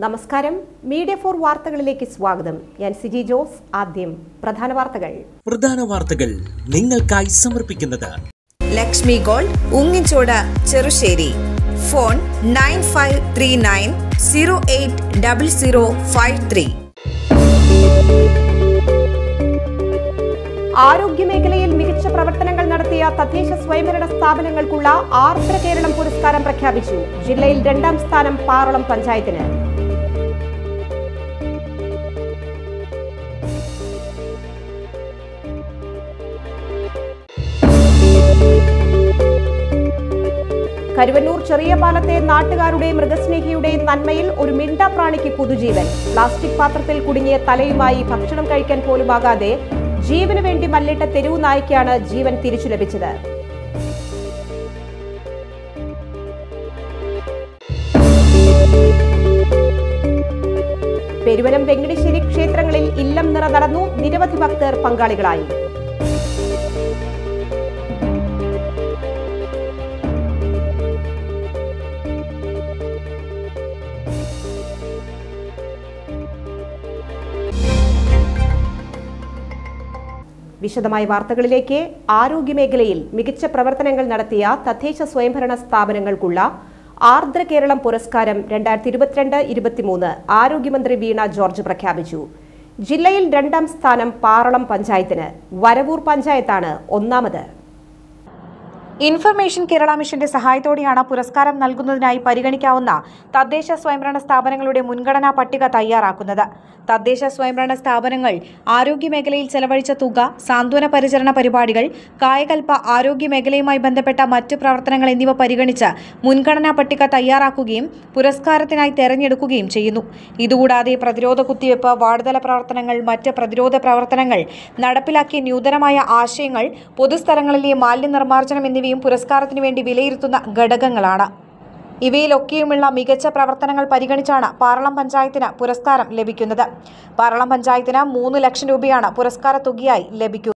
നമസ്കാരം media for വാർത്തകളിലേക്ക് സ്വാഗതം ഞാൻ സിജി ജോസ് ആദ്യം പ്രധാന വാർത്തകൾ പ്രധാന വാർത്തകൾ നിങ്ങൾക്കായി സമർപ്പിക്കുന്നത് Lakshmi gold Ungichod Cherussery phone nine five three nine zero eight double zero five three ആരോഗ്യമേഖലയിൽ മികച്ച പ്രവർത്തനങ്ങൾ നടത്തിയ തദ്ദേശ സ്വയംഭരണ സ്ഥാപനങ്ങൾക്കുള്ള ആർദ്ര കേരളം പുരസ്കാരം പ്രഖ്യാപിച്ചു ജില്ലയിൽ രണ്ടാം സ്ഥാനം പാറളം പഞ്ചായത്തിന് കരുവന്നൂർ ചെറിയ പാലത്തെ നാട്ടുകാരുടെയും മൃഗസ്നേഹിയുടെയും നന്മയിൽ ഒരു മിണ്ട പ്രാണിക്ക് പുതുജീവൻ പ്ലാസ്റ്റിക് പാത്രത്തിൽ കുടുങ്ങിയ തലയുമായി ഭക്ഷണം കഴിക്കാൻ പോലുമാകാതെ ജീവന് വേണ്ടി മല്ലിട്ട തെരുവു നായ്ക്കാണ് ജീവൻ തിരിച്ചു ലഭിച്ചത് പെരുവനം വെങ്കടശ്ശേരി ക്ഷേത്രങ്ങളിൽ ഇല്ലം നിറ നടന്നു നിരവധി ഭക്തർ പങ്കാളികളായി വിശദമായ വാർത്തകളിലേക്ക് ആരോഗ്യമേഖലയിൽ മികച്ച പ്രവർത്തനങ്ങൾ നടത്തിയ തദ്ദേശ സ്വയംഭരണ സ്ഥാപനങ്ങൾക്കുള്ള ആർദ്ര കേരളം പുരസ്കാരം രണ്ടായിരത്തി ഇരുപത്തിരണ്ട് ഇരുപത്തിമൂന്ന് ആരോഗ്യമന്ത്രി വീണ ജോർജ് പ്രഖ്യാപിച്ചു ജില്ലയിൽ രണ്ടാം സ്ഥാനം പാറളം പഞ്ചായത്തിന് വരവൂർ പഞ്ചായത്താണ് ഒന്നാമത് ഇൻഫർമേഷൻ കേരള മിഷന്റെ സഹായത്തോടെയാണ് പുരസ്കാരം നൽകുന്നതിനായി പരിഗണിക്കാവുന്ന തദ്ദേശ സ്വയംഭരണ സ്ഥാപനങ്ങളുടെ മുൻഗണനാ പട്ടിക തയ്യാറാക്കുന്നത് തദ്ദേശ സ്വയംഭരണ സ്ഥാപനങ്ങൾ ആരോഗ്യമേഖലയിൽ ചെലവഴിച്ച തുക സാന്ത്വന പരിചരണ പരിപാടികൾ കായകൽപ്പ ആരോഗ്യമേഖലയുമായി ബന്ധപ്പെട്ട മറ്റ് പ്രവർത്തനങ്ങൾ എന്നിവ പരിഗണിച്ച് മുൻഗണനാ പട്ടിക തയ്യാറാക്കുകയും പുരസ്കാരത്തിനായി തെരഞ്ഞെടുക്കുകയും ചെയ്യുന്നു ഇതുകൂടാതെ പ്രതിരോധ കുത്തിവയ്പ് വാർഡുതല പ്രവർത്തനങ്ങൾ മറ്റ് പ്രതിരോധ പ്രവർത്തനങ്ങൾ നടപ്പിലാക്കിയ നൂതനമായ ആശയങ്ങൾ പൊതുസ്ഥലങ്ങളിലെ മാലിന്യനിർമ്മാർജ്ജനം എന്നിവയും പുരസ്കാരത്തിനു വേണ്ടി വിലയിരുത്തുന്ന ഘടകങ്ങളാണ് ഇവയിലൊക്കെയുമുള്ള മികച്ച പ്രവർത്തനങ്ങൾ പരിഗണിച്ചാണ് പാറളം പഞ്ചായത്തിന് പുരസ്കാരം ലഭിക്കുന്നത് പാറളം പഞ്ചായത്തിന് മൂന്ന് ലക്ഷം രൂപയാണ് പുരസ്കാര തുകയായി ലഭിക്കുക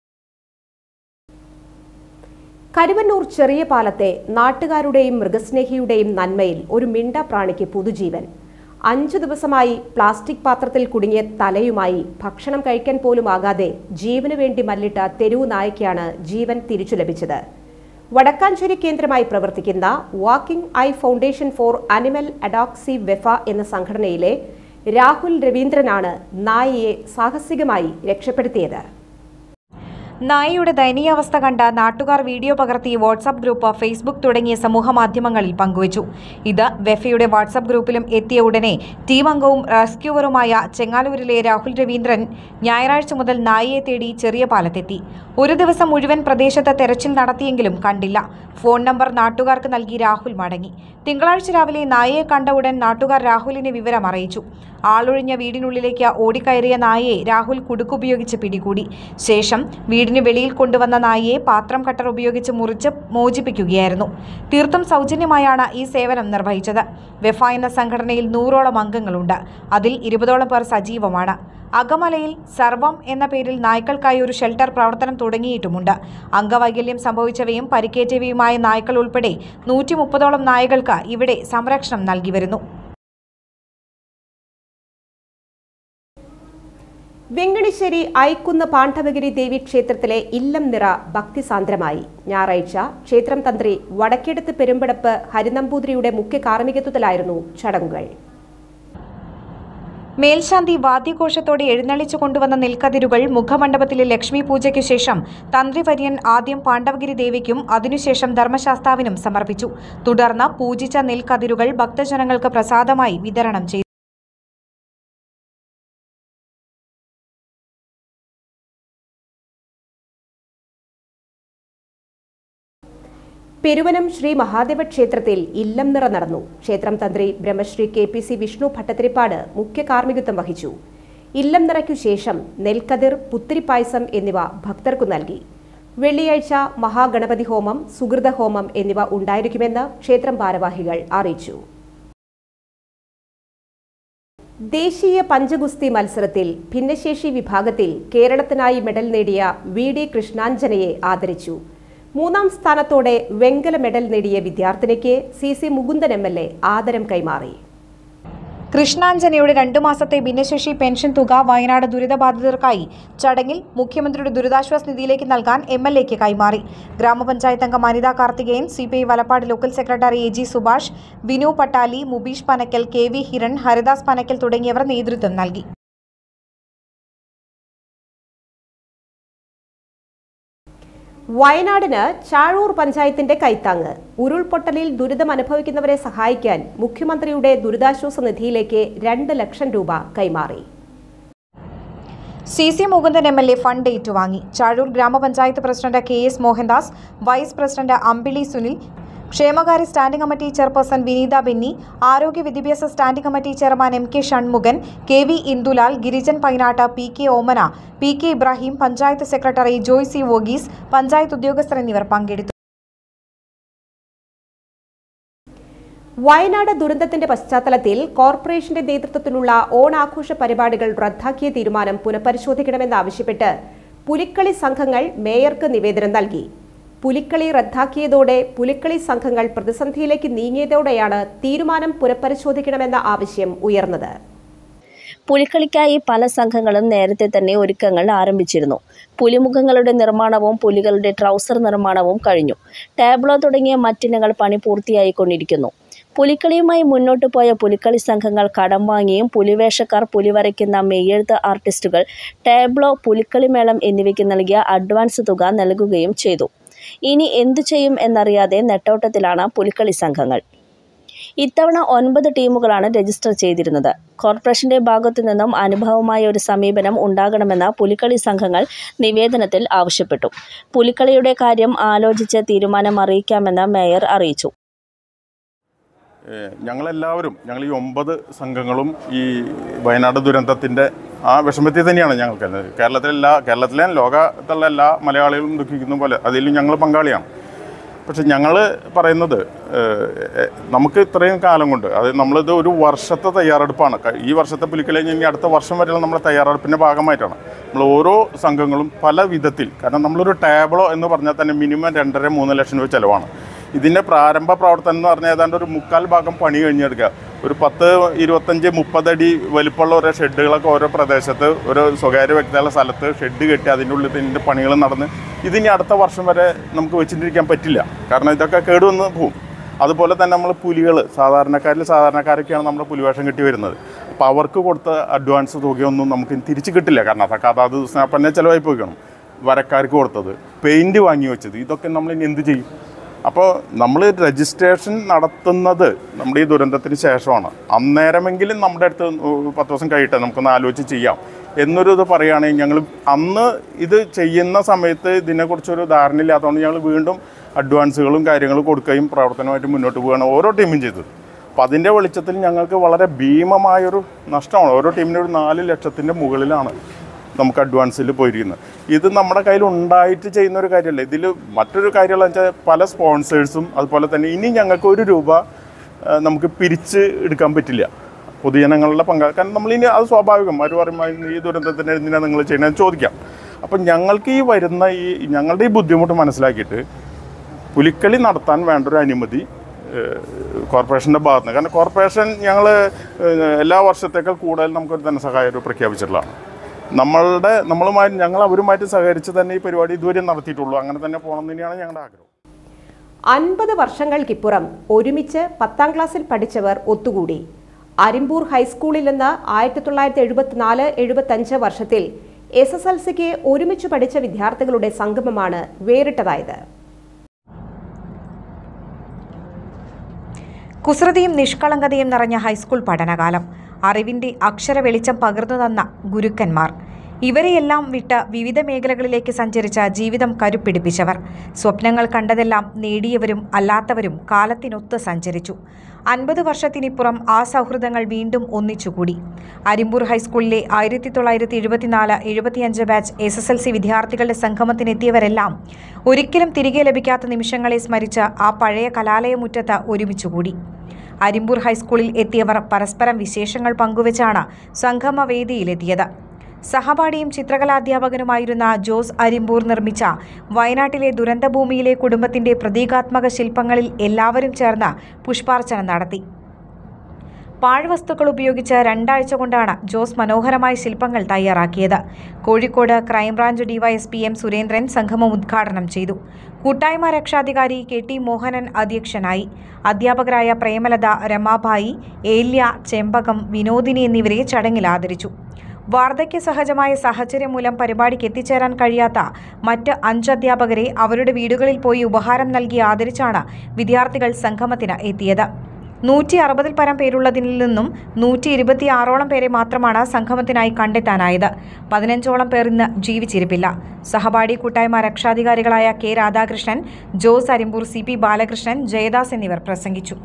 കരുവന്നൂർ ചെറിയ പാലത്തെ നാട്ടുകാരുടെയും മൃഗസ്നേഹിയുടെയും നന്മയിൽ ഒരു മിണ്ട പ്രാണിക്ക് പുതുജീവൻ അഞ്ചു ദിവസമായി പ്ലാസ്റ്റിക് പാത്രത്തിൽ കുടുങ്ങിയ തലയുമായി ഭക്ഷണം കഴിക്കാൻ പോലും ആകാതെ ജീവന് വേണ്ടി മല്ലിട്ട തെരുവു നായ്ക്കാണ് ജീവൻ തിരിച്ചു ലഭിച്ചത് വടക്കാഞ്ചേരി കേന്ദ്രമായി പ്രവർത്തിക്കുന്ന walking eye foundation for animal advocacy വെഫ എന്ന സംഘടനയിലെ രാഹുൽ രവീന്ദ്രനാണ് നായയെ സാഹസികമായി രക്ഷപ്പെടുത്തിയത് നായയുടെ ദയനീയാവസ്ഥ കണ്ട നാട്ടുകാർ വീഡിയോ പകർത്തി വാട്സാപ്പ് ഗ്രൂപ്പ് ഫേസ്ബുക്ക് തുടങ്ങിയ സമൂഹ മാധ്യമങ്ങളിൽ പങ്കുവച്ചു ഇത് വെഫയുടെ വാട്സാപ്പ് ഗ്രൂപ്പിലും എത്തിയ ഉടനെ ടീം അംഗവും റെസ്ക്യൂവറുമായ ചെങ്ങാലൂരിലെ രാഹുൽ രവീന്ദ്രൻ ഞായറാഴ്ച മുതൽ നായയെ തേടി ചെറിയ പാലത്തെത്തി ഒരു ദിവസം മുഴുവൻ പ്രദേശത്ത് തെരച്ചിൽ നടത്തിയെങ്കിലും കണ്ടില്ല ഫോൺ നമ്പർ നാട്ടുകാർക്ക് നൽകി രാഹുൽ മടങ്ങി തിങ്കളാഴ്ച രാവിലെ നായയെ കണ്ട ഉടൻ നാട്ടുകാർ രാഹുലിനെ വിവരം അറിയിച്ചു ആളൊഴിഞ്ഞ വീടിനുള്ളിലേക്ക് ഓടിക്കയറിയ നായയെ രാഹുൽ കുടുക്കുപയോഗിച്ച് പിടികൂടി ശേഷം വീടിന് വെളിയിൽ കൊണ്ടുവന്ന നായയെ പാത്രം കട്ടർ ഉപയോഗിച്ച് മുറിച്ച് മോചിപ്പിക്കുകയായിരുന്നു തീർത്തും സൗജന്യമായാണ് ഈ സേവനം നിർവഹിച്ചത് വെഫ എന്ന സംഘടനയിൽ നൂറോളം അംഗങ്ങളുണ്ട് അതിൽ ഇരുപതോളം പേർ സജീവമാണ് അകമലയിൽ സർവം എന്ന പേരിൽ നായ്ക്കൾക്കായി ഒരു ഷെൽട്ടർ പ്രവർത്തനം തുടങ്ങിയിട്ടുമുണ്ട് അംഗവൈകല്യം സംഭവിച്ചവയും പരിക്കേറ്റവയുമായ നായ്ക്കൾ ഉൾപ്പെടെ നൂറ്റി മുപ്പതോളം നായകൾക്ക് ഇവിടെ സംരക്ഷണം നൽകി വരുന്നു വെങ്കടശ്ശേരി ഐക്കുന്ന് പാണ്ഡവഗിരി ദേവി ക്ഷേത്രത്തിലെ ഇല്ലം നിറ ഭക്തിസാന്ദ്രമായി ഞായറാഴ്ച ക്ഷേത്രം തന്ത്രി വടക്കെടുത്ത് പെരുമ്പടപ്പ് ഹരിനമ്പൂതിരിയുടെ മുഖ്യ കാർമ്മികത്വത്തിലായിരുന്നു ചടങ്ങുകൾ മേൽശാന്തി വാദ്യഘോഷത്തോടെ എഴുന്നള്ളിച്ചു കൊണ്ടുവന്ന നെൽക്കതിരുകൾ മുഖമണ്ഡപത്തിലെ ലക്ഷ്മി പൂജയ്ക്കു ശേഷം തന്ത്രിവര്യൻ ആദ്യം പാണ്ഡവഗിരി ദേവിക്കും അതിനുശേഷം ധർമ്മശാസ്താവിനും സമർപ്പിച്ചു തുടർന്ന് പൂജിച്ച നെൽക്കതിരുകൾ ഭക്തജനങ്ങൾക്ക് പ്രസാദമായി വിതരണം ചെയ്തു പെരുവനം ശ്രീ മഹാദേവ ക്ഷേത്രത്തിൽ ഇല്ലം നിറ നടന്നു ക്ഷേത്രം തന്ത്രി Brahmasree K P C Vishnu Bhattathiripad മുഖ്യ കാർമ്മികത്വം വഹിച്ചു ഇല്ലം നിറയ്ക്കു ശേഷം നെൽക്കതിർ പുത്തിരിപ്പായസം എന്നിവ ഭക്തർക്കു നൽകി വെള്ളിയാഴ്ച മഹാഗണപതി ഹോമം സുഹൃത ഹോമം എന്നിവ ഉണ്ടായിരിക്കുമെന്ന് ക്ഷേത്രം ഭാരവാഹികൾ അറിയിച്ചു ദേശീയ പഞ്ചഗുസ്തി മത്സരത്തിൽ ഭിന്നശേഷി വിഭാഗത്തിൽ കേരളത്തിനായി മെഡൽ നേടിയ വി ഡി കൃഷ്ണാഞ്ജനയെ ആദരിച്ചു മൂന്നാം സ്ഥാനത്തോടെ വെങ്കല മെഡൽ നേടിയ വിദ്യാർത്ഥിനിക്ക് C C Mukundan M L A ആദരം കൈമാറി കൃഷ്ണാഞ്ജനയുടെ രണ്ടു മാസത്തെ ഭിന്നശേഷി പെൻഷൻ തുക വയനാട് ദുരിതബാധിതർക്കായി ചടങ്ങിൽ മുഖ്യമന്ത്രിയുടെ ദുരിതാശ്വാസ നിധിയിലേക്ക് നൽകാൻ എം എൽ എക്ക് കൈമാറി ഗ്രാമപഞ്ചായത്ത് അംഗം Anitha Karthikeyan C P I Valappad local secretary A G Subhash Vinu Pattali Mubeesh Panakkal K V Hiran Haridas Panakkal തുടങ്ങിയവർ നേതൃത്വം നൽകി വയനാടിന് ചാഴൂർ പഞ്ചായത്തിന്റെ കൈത്താങ്ങ് ഉരുൾപൊട്ടലിൽ ദുരിതം അനുഭവിക്കുന്നവരെ സഹായിക്കാൻ മുഖ്യമന്ത്രിയുടെ ദുരിതാശ്വാസ നിധിയിലേക്ക് രണ്ട് ലക്ഷം രൂപ കൈമാറി C C Mukundan M L A fund ഏറ്റുവാങ്ങി ചാഴൂർ ഗ്രാമപഞ്ചായത്ത് president K S Mohandas vice president Ambili Sunil ക്ഷേമകാര്യ standing committee chairperson Vineetha Benny ആരോഗ്യ വിദ്യാഭ്യാസ standing committee chairman M K Shanmukhan K V Indulal Girijan Painatt P K Omana P K Ibrahim panchayat secretary Joy C Varghese panchayat ഉദ്യോഗസ്ഥർ എന്നിവർ പങ്കെടുത്തു വയനാട് ദുരന്തത്തിന്റെ പശ്ചാത്തലത്തിൽ കോർപ്പറേഷന്റെ നേതൃത്വത്തിലുള്ള ഓണാഘോഷ പരിപാടികൾ റദ്ദാക്കിയ തീരുമാനം പുനഃപരിശോധിക്കണമെന്നാവശ്യപ്പെട്ട് പുലിക്കളി സംഘങ്ങൾ മേയർക്ക് നിവേദനം നൽകി പുലിക്കളി റദ്ദാക്കിയതോടെ പുലിക്കളി സംഘങ്ങൾ പ്രതിസന്ധിയിലേക്ക് നീങ്ങിയതോടെയാണ് തീരുമാനം പുനഃപരിശോധിക്കണമെന്ന ആവശ്യം ഉയർന്നത് പുലിക്കളിക്കായി പല സംഘങ്ങളും നേരത്തെ തന്നെ ഒരുക്കങ്ങൾ ആരംഭിച്ചിരുന്നു പുലിമുഖങ്ങളുടെ നിർമ്മാണവും പുലികളുടെ ട്രൗസർ നിർമ്മാണവും കഴിഞ്ഞു ടാബ്ലോ തുടങ്ങിയ മറ്റിനങ്ങൾ പണി പൂർത്തിയായിക്കൊണ്ടിരിക്കുന്നു പുലിക്കളിയുമായി മുന്നോട്ട് പോയ പുലിക്കളി സംഘങ്ങൾ കടം വാങ്ങിയും പുലിവേഷക്കാർ പുലി വരയ്ക്കുന്ന മെയ്യെഴുത്ത് ആർട്ടിസ്റ്റുകൾ ടാബ്ലോ പുലിക്കളി മേളം എന്നിവയ്ക്ക് നൽകിയ അഡ്വാൻസ് തുക നൽകുകയും ചെയ്തു ഇനി എന്തു ചെയ്യും എന്നറിയാതെ നെട്ടോട്ടത്തിലാണ് പുലിക്കളി സംഘങ്ങൾ ഇത്തവണ ഒൻപത് ടീമുകളാണ് രജിസ്റ്റർ ചെയ്തിരുന്നത് കോർപ്പറേഷന്റെ ഭാഗത്തു നിന്നും അനുഭവമായ ഒരു സമീപനം ഉണ്ടാകണമെന്ന് പുലിക്കളി സംഘങ്ങൾ നിവേദനത്തിൽ ആവശ്യപ്പെട്ടു പുലിക്കളിയുടെ കാര്യം ആലോചിച്ച് തീരുമാനം അറിയിക്കാമെന്ന് മേയർ അറിയിച്ചു ഏഹ് ഞങ്ങളെല്ലാവരും ഞങ്ങൾ ഈ ഒമ്പത് സംഘങ്ങളും ഈ വയനാട് ദുരന്തത്തിൻ്റെ ആ വിഷമത്തിൽ തന്നെയാണ് ഞങ്ങൾക്ക് കേരളത്തിലെ എല്ലാ കേരളത്തിലെ ലോകത്തുള്ള എല്ലാ മലയാളികളും ദുഃഖിക്കുന്ന പോലെ അതിലും ഞങ്ങൾ പങ്കാളിയാണ് പക്ഷെ ഞങ്ങൾ പറയുന്നത് ഏഹ്, ഏഹ്, നമുക്ക് ഇത്രയും കാലം കൊണ്ട് അത് നമ്മളിത് ഒരു വർഷത്തെ തയ്യാറെടുപ്പാണ് ക- ഈ വർഷത്തെ പുലിക്കളി കഴിഞ്ഞ് ഇനി അടുത്ത വർഷം വരെയുള്ള നമ്മുടെ തയ്യാറെടുപ്പിൻ്റെ ഭാഗമായിട്ടാണ് നമ്മൾ ഓരോ സംഘങ്ങളും പല വിധത്തിൽ കാരണം നമ്മളൊരു ടേബിളോ എന്ന് പറഞ്ഞാൽ തന്നെ മിനിമം രണ്ടര മൂന്ന് ലക്ഷം രൂപ ചിലവാണ് ഇതിൻ്റെ പ്രാരംഭ പ്രവർത്തനം എന്ന് പറഞ്ഞാൽ ഏതാണ്ട് ഒരു മുക്കാൽ ഭാഗം പണി കഴിഞ്ഞെടുക്കുക ഒരു പത്ത് ഇരുപത്തഞ്ച് മുപ്പതടി വലിപ്പമുള്ള ഓരോ ഷെഡുകളൊക്കെ ഓരോ പ്രദേശത്ത് ഒരു സ്വകാര്യ വ്യക്തികളുടെ സ്ഥലത്ത് ഷെഡ് കെട്ടി അതിൻ്റെ ഉള്ളിൽ ഇതിൻ്റെ പണികൾ നടന്ന് ഇതിനി അടുത്ത വർഷം വരെ നമുക്ക് വെച്ചിട്ടിരിക്കാൻ പറ്റില്ല കാരണം ഇതൊക്കെ കേടുവന്ന് പോകും അതുപോലെ തന്നെ നമ്മൾ പുലികൾ സാധാരണക്കാരിൽ സാധാരണക്കാരൊക്കെയാണ് നമ്മുടെ പുലിവേഷം കിട്ടി വരുന്നത് അപ്പോൾ അവർക്ക് കൊടുത്ത അഡ്വാൻസ് തുകയൊന്നും നമുക്ക് തിരിച്ച് കിട്ടില്ല കാരണം അതൊക്കെ അതാത് സ്നാപ്പന്നെ ചിലവായി പോയിക്കണം വരക്കാർക്ക് കൊടുത്തത് പെയിൻറ് വാങ്ങി വെച്ചത് ഇതൊക്കെ നമ്മൾ ഇനി എന്ത് ചെയ്യും അപ്പോൾ നമ്മൾ രജിസ്ട്രേഷൻ നടത്തുന്നത് നമ്മുടെ ഈ ദുരന്തത്തിന് ശേഷമാണ് അന്നേരമെങ്കിലും നമ്മുടെ അടുത്ത് പത്ത് ദിവസം കഴിയട്ടെ നമുക്കൊന്ന് ആലോചിച്ച് ചെയ്യാം എന്നൊരു ഇത് പറയുകയാണെങ്കിൽ ഞങ്ങൾ അന്ന് ഇത് ചെയ്യുന്ന സമയത്ത് ഇതിനെക്കുറിച്ചൊരു ധാരണയില്ലാത്തതുകൊണ്ട് ഞങ്ങൾ വീണ്ടും അഡ്വാൻസുകളും കാര്യങ്ങളും കൊടുക്കുകയും പ്രവർത്തനമായിട്ട് മുന്നോട്ട് പോവുകയാണ് ഓരോ ടീമും ചെയ്തത് അപ്പോൾ അതിൻ്റെ വെളിച്ചത്തിൽ ഞങ്ങൾക്ക് വളരെ ഭീമമായൊരു നഷ്ടമാണ് ഓരോ ടീമിനും ഒരു നാല് ലക്ഷത്തിൻ്റെ മുകളിലാണ് നമുക്ക് അഡ്വാൻസിൽ പോയിരിക്കുന്നത് ഇത് നമ്മുടെ കയ്യിൽ ഉണ്ടായിട്ട് ചെയ്യുന്ന ഒരു കാര്യമല്ല ഇതിൽ മറ്റൊരു കാര്യമുള്ള വെച്ചാൽ പല സ്പോൺസേഴ്സും അതുപോലെ തന്നെ ഇനി ഞങ്ങൾക്ക് ഒരു രൂപ ആ, നമുക്ക് പിരിച്ച് എടുക്കാൻ പറ്റില്ല പൊതുജനങ്ങളുടെ പങ്ക കാരണം നമ്മളിനി അത് സ്വാഭാവികം അവർ പറയുമ്പോൾ ഈ ദുരന്തത്തിന് എന്തിനാണ് നിങ്ങൾ ചെയ്യണമെന്ന് ചോദിക്കാം അപ്പം ഞങ്ങൾക്ക് ഈ വരുന്ന ഈ ഞങ്ങളുടെ ഈ ബുദ്ധിമുട്ട് മനസ്സിലാക്കിയിട്ട് പുലിക്കളി നടത്താൻ വേണ്ട ഒരു അനുമതി ഏഹ്, കോർപ്പറേഷൻ്റെ ഭാഗത്ത് നിന്ന് കാരണം കോർപ്പറേഷൻ ഞങ്ങൾ എല്ലാ വർഷത്തേക്കാൾ കൂടുതൽ നമുക്കൊരു ധനസഹായം ഒരു പ്രഖ്യാപിച്ചിട്ടുള്ളതാണ് നമ്മളുടെ നമ്മളുമായി ഞങ്ങൾ അവരുമായിട്ട് സഹകരിച്ച് തന്നെ ഈ പരിപാടി ഇതുവരെ നടത്തിയിട്ടുള്ളൂ അങ്ങനെ തന്നെ പോകണം എന്ന് തന്നെയാണ് ഞങ്ങളുടെ ആഗ്രഹം അൻപത് വർഷങ്ങൾക്കിപ്പുറം ഒരുമിച്ച് പത്താം ക്ലാസ്സിൽ പഠിച്ചവർ ഒത്തുകൂടി അരിമ്പൂർ ഹൈസ്കൂളിൽ നിന്ന് ആയിരത്തി തൊള്ളായിരത്തി എഴുപത്തിനാല് എഴുപത്തഞ്ച് വർഷത്തിൽ എസ് എസ് എൽ സിക്ക് ഒരുമിച്ച് പഠിച്ച വിദ്യാർത്ഥികളുടെ സംഗമമാണ് വേറിട്ടതായത് കുസൃതിയും നിഷ്കളങ്കതയും നിറഞ്ഞ ഹൈസ്കൂൾ പഠനകാലം അറിവിന്റെ അക്ഷര വെളിച്ചം പകർന്നു തന്ന ഗുരുക്കന്മാർ ഇവരെയെല്ലാം വിട്ട് വിവിധ മേഖലകളിലേക്ക് സഞ്ചരിച്ച ജീവിതം കരുപ്പിടിപ്പിച്ചവർ സ്വപ്നങ്ങൾ കണ്ടതെല്ലാം നേടിയവരും അല്ലാത്തവരും കാലത്തിനൊത്ത് സഞ്ചരിച്ചു അൻപത് വർഷത്തിനിപ്പുറം ആ സൗഹൃദങ്ങൾ വീണ്ടും ഒന്നിച്ചുകൂടി അരിമ്പൂർ ഹൈസ്കൂളിലെ ആയിരത്തി തൊള്ളായിരത്തി എഴുപത്തിനാല് എഴുപത്തിയഞ്ച് batch S S L C വിദ്യാർത്ഥികളുടെ സംഗമത്തിനെത്തിയവരെല്ലാം ഒരിക്കലും തിരികെ ലഭിക്കാത്ത നിമിഷങ്ങളെ സ്മരിച്ച് ആ പഴയ കലാലയമുറ്റത്ത് ഒരുമിച്ചുകൂടി അരിമ്പൂർ ഹൈസ്കൂളിൽ എത്തിയവർ പരസ്പരം വിശേഷങ്ങൾ പങ്കുവച്ചാണ് സംഗമവേദിയിലെത്തിയത് സഹപാഠിയും ചിത്രകലാധ്യാപകനുമായിരുന്ന ജോസ് അരിമ്പൂർ നിർമ്മിച്ച വയനാട്ടിലെ ദുരന്തഭൂമിയിലെ കുടുംബത്തിന്റെ പ്രതീകാത്മക ശില്പങ്ങളിൽ എല്ലാവരും ചേർന്ന് പുഷ്പാർച്ചന നടത്തി പാഴ്വസ്തുക്കൾ ഉപയോഗിച്ച് രണ്ടാഴ്ച കൊണ്ടാണ് ജോസ് മനോഹരമായ ശില്പങ്ങൾ തയ്യാറാക്കിയത് Kozhikode crime branch DYSP M Surendran സംഗമം ഉദ്ഘാടനം ചെയ്തു കൂട്ടായ്മ രക്ഷാധികാരി കെ ടി മോഹനൻ അധ്യക്ഷനായി അധ്യാപകരായ പ്രേമലത രമാഭായി ഏല്യ ചെമ്പകം വിനോദിനി എന്നിവരെ ചടങ്ങിൽ ആദരിച്ചു വാർദ്ധക്യ സഹജമായ സാഹചര്യം മൂലം പരിപാടിക്ക് എത്തിച്ചേരാൻ കഴിയാത്ത മറ്റ് അഞ്ച് അധ്യാപകരെ അവരുടെ വീടുകളിൽ പോയി ഉപഹാരം നൽകി ആദരിച്ചാണ് വിദ്യാർത്ഥികൾ സംഗമത്തിന് എത്തിയത് നൂറ്റി അറുപതിൽ പരം പേരുള്ളതിൽ നിന്നും നൂറ്റി ഇരുപത്തിയാറോളം പേരെ മാത്രമാണ് സംഗമത്തിനായി കണ്ടെത്താനായത് പതിനഞ്ചോളം പേർ ഇന്ന് ജീവിച്ചിരിപ്പില്ല സഹപാഠി കൂട്ടായ്മ രക്ഷാധികാരികളായ K Radhakrishnan Jose Arimbur C P Balakrishnan Jayadas എന്നിവർ പ്രസംഗിച്ചു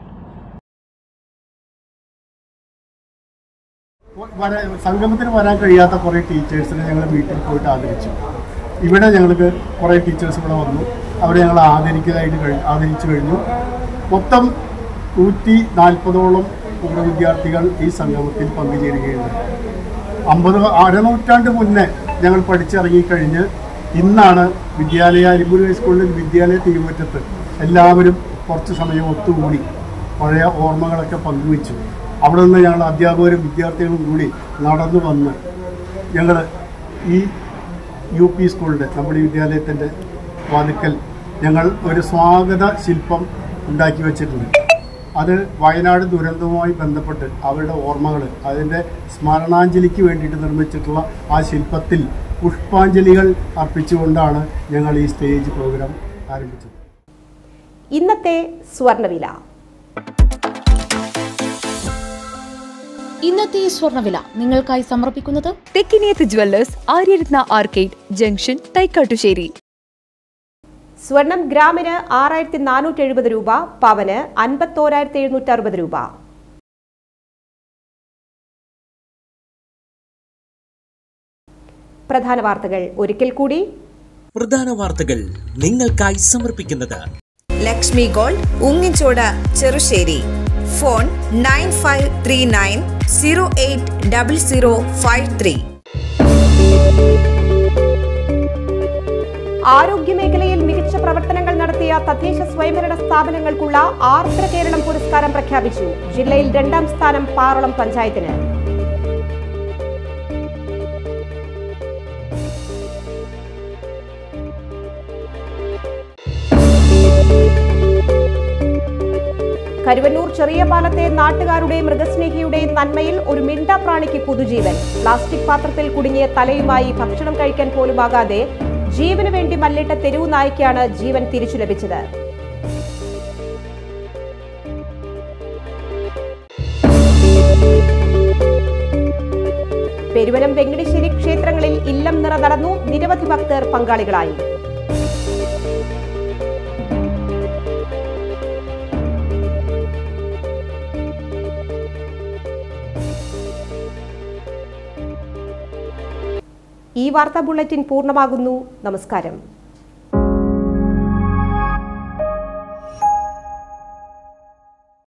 വരാ- സംഗമത്തിന് വരാൻ കഴിയാത്ത കുറേ ടീച്ചേഴ്സിനെ ഞങ്ങൾ വീട്ടിൽ പോയിട്ട് ആദരിച്ചു ഇവിടെ ഞങ്ങൾക്ക് കുറേ ടീച്ചേഴ്സ് ഇവിടെ വന്നു അവരെ ഞങ്ങൾ ആദരിക്കുന്നതായിട്ട് കഴി ആദരിച്ചു കഴിഞ്ഞു മൊത്തം നൂറ്റി നാൽപ്പതോളം പൂർവ്വ വിദ്യാർത്ഥികൾ ഈ സംഗമത്തിൽ പങ്കുചേരുകയുണ്ട് അമ്പത് അരനൂറ്റാണ്ട് മുന്നേ ഞങ്ങൾ പഠിച്ചിറങ്ങിക്കഴിഞ്ഞ് ഇന്നാണ് വിദ്യാലയ അരിമ്പൂർ ഹൈസ്കൂളിൽ വിദ്യാലയ തിരുമുറ്റത്ത് എല്ലാവരും കുറച്ച് സമയം ഒത്തുകൂടി പഴയ ഓർമ്മകളൊക്കെ പങ്കുവച്ചു അവിടെ നിന്ന് ഞങ്ങൾ അധ്യാപകരും വിദ്യാർത്ഥികളും കൂടി നടന്നു വന്ന് ഞങ്ങൾ ഈ യു പി സ്കൂളിൻ്റെ നമ്മുടെ ഈ വിദ്യാലയത്തിൻ്റെ വാതിക്കൽ ഞങ്ങൾ ഒരു സ്വാഗത ശില്പം ഉണ്ടാക്കി വെച്ചിട്ടുണ്ട് അത് വയനാട് ദുരന്തവുമായി ബന്ധപ്പെട്ട് അവരുടെ ഓർമ്മകൾ അതിൻ്റെ സ്മരണാഞ്ജലിക്ക് വേണ്ടിയിട്ട് നിർമ്മിച്ചിട്ടുള്ള ആ ശില്പത്തിൽ പുഷ്പാഞ്ജലികൾ അർപ്പിച്ചുകൊണ്ടാണ് ഞങ്ങൾ ഈ സ്റ്റേജ് പ്രോഗ്രാം ആരംഭിച്ചത് ഇന്നത്തെ സ്വർണ്ണവില ഇന്നത്തെ സ്വർണ്ണവില നിങ്ങൾക്കായി സമർപ്പിക്കുന്നത് Thekkiniyath jewellers Aryaratna arcade junction Thaikkattussery സ്വർണം ഗ്രാമിന് ആറായിരത്തി നാനൂറ്റി എഴുപത് രൂപ പവന് അൻപത്തോരായിരത്തി എഴുന്നൂറ്റി അറുപത് രൂപ പ്രധാന വാർത്തകൾ ഒരിക്കൽ കൂടി പ്രധാന വാർത്തകൾ നിങ്ങൾക്കായി സമർപ്പിക്കുന്നത് Lakshmi gold Ungichod Cherussery phone nine five three nine zero eight double zero five three ആരോഗ്യമേഖലയിൽ മികച്ച പ്രവർത്തനങ്ങൾ നടത്തിയ തദ്ദേശ സ്വയംഭരണ സ്ഥാപനങ്ങൾക്കുള്ള ആർദ്ര കേരളം പുരസ്കാരം പ്രഖ്യാപിച്ചു ജില്ലയിൽ രണ്ടാം സ്ഥാനം പാറളം പഞ്ചായത്തിന് കരുവന്നൂർ ചെറിയ പാലത്തെ നാട്ടുകാരുടെയും മൃഗസ്നേഹിയുടെയും നന്മയിൽ ഒരു മിണ്ട പ്രാണിക്ക് പുതുജീവൻ പ്ലാസ്റ്റിക് പാത്രത്തിൽ കുടുങ്ങിയ തലയുമായി ഭക്ഷണം കഴിക്കാൻ പോലുമാകാതെ ജീവന് വേണ്ടി മല്ലിട്ട തെരുവു നായ്ക്കാണ് ജീവൻ തിരിച്ചു ലഭിച്ചത് പെരുവനം വെങ്കടശ്ശേരി ക്ഷേത്രങ്ങളിൽ ഇല്ലം നിറ നടന്നു നിരവധി ഭക്തർ പങ്കാളികളായി ഈ വാർത്താ ബുള്ളറ്റിൻ പൂർണ്ണമാകുന്നു നമസ്കാരം